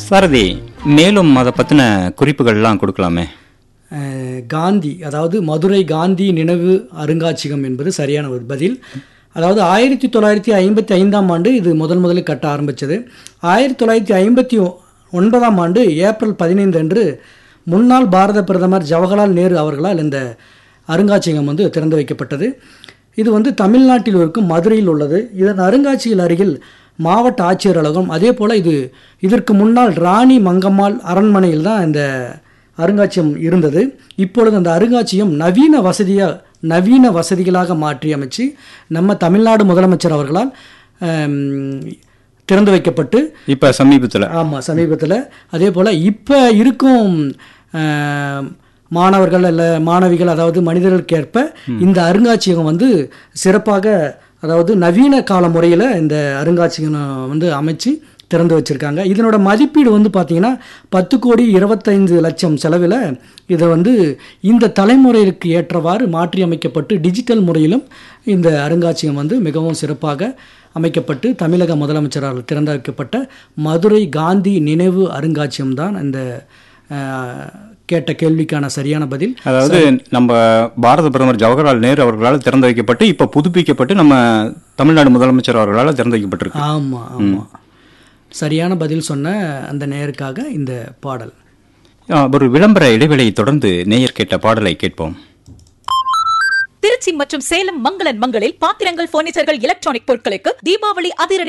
சாரதி மேலும் அதை பற்றின குறிப்புகள்லாம் கொடுக்கலாமே அஹ், காந்தி அதாவது மதுரை காந்தி நினைவு அருங்காட்சியகம் என்பது சரியான ஒரு பதில் அதாவது ஆயிரத்தி தொள்ளாயிரத்தி ஐம்பத்தி ஐந்தாம் ஆண்டு இது முதல் முதலில் கட்ட ஆரம்பித்தது ஆயிரத்தி தொள்ளாயிரத்தி ஐம்பத்தி ஒன்பதாம் ஆண்டு ஏப்ரல் பதினைந்து அன்று முன்னாள் பாரத பிரதமர் ஜவஹர்லால் நேரு அவர்களால் இந்த அருங்காட்சியகம் வந்து திறந்து வைக்கப்பட்டது இது வந்து தமிழ்நாட்டில் இருக்கும் மதுரையில் உள்ளது இதன் அருங்காட்சியக அருகில் மாவட்ட ஆட்சியர் அலுவலகம் அதே போல் இது இதற்கு முன்னால் ராணி மங்கம்மாள் அரண்மனையில் தான் இந்த அருங்காட்சியகம் இருந்தது இப்பொழுது அந்த அருங்காட்சியகம் நவீன வசதியாக நவீன வசதிகளாக மாற்றி அமைச்சு நம்ம தமிழ்நாடு முதலமைச்சர் அவர்களால் ஆம், திறந்து வைக்கப்பட்டு இப்போ சமீபத்தில் ஆமாம் சமீபத்தில் அதே போல் இப்போ இருக்கும் ஆம், மாணவர்கள் அல்ல மாணவிகள் அதாவது மனிதர்களுக்கேற்ப இந்த அருங்காட்சியகம் வந்து சிறப்பாக அதாவது நவீன கால முறையில் இந்த அருங்காட்சியகம் வந்து அமைச்சு திறந்து வச்சுருக்காங்க இதனோட மதிப்பீடு வந்து பார்த்திங்கன்னா பத்து கோடி இருபத்தைந்து லட்சம் செலவில் இதை வந்து இந்த தலைமுறைக்கு ஏற்றவாறு மாற்றி அமைக்கப்பட்டு டிஜிட்டல் முறையிலும் இந்த அருங்காட்சியகம் வந்து மிகவும் சிறப்பாக அமைக்கப்பட்டு தமிழக முதலமைச்சரால் திறந்து வைக்கப்பட்ட மதுரை காந்தி நினைவு அருங்காட்சியகம் தான் இந்த அஹ், கேட்ட கேள்விக்கான சரியான பதில் அதாவது நம்ம பாரத பிரதமர் ஜவஹர்லால் நேரு அவர்களால் திறந்து வைக்கப்பட்டு இப்போ புதுப்பிக்கப்பட்டு நம்ம தமிழ்நாடு முதலமைச்சர் அவர்களால் திறந்து வைக்கப்பட்டிருக்கு ஆமாம் ஆமாம் சரியான பதில் சொன்ன அந்த நேருக்காக இந்த பாடல் ஆ, ஒரு விளம்பர இடைவேளையை தொடர்ந்து நேயர் கேட்ட பாடலை கேட்போம் திருச்சி மற்றும் சேலம் மங்களன் மங்களில் பாத்திரங்கள் பர்னிச்சர்கள் எலக்ட்ரானிக் பொருட்களுக்கு தீபாவளி அதிரடி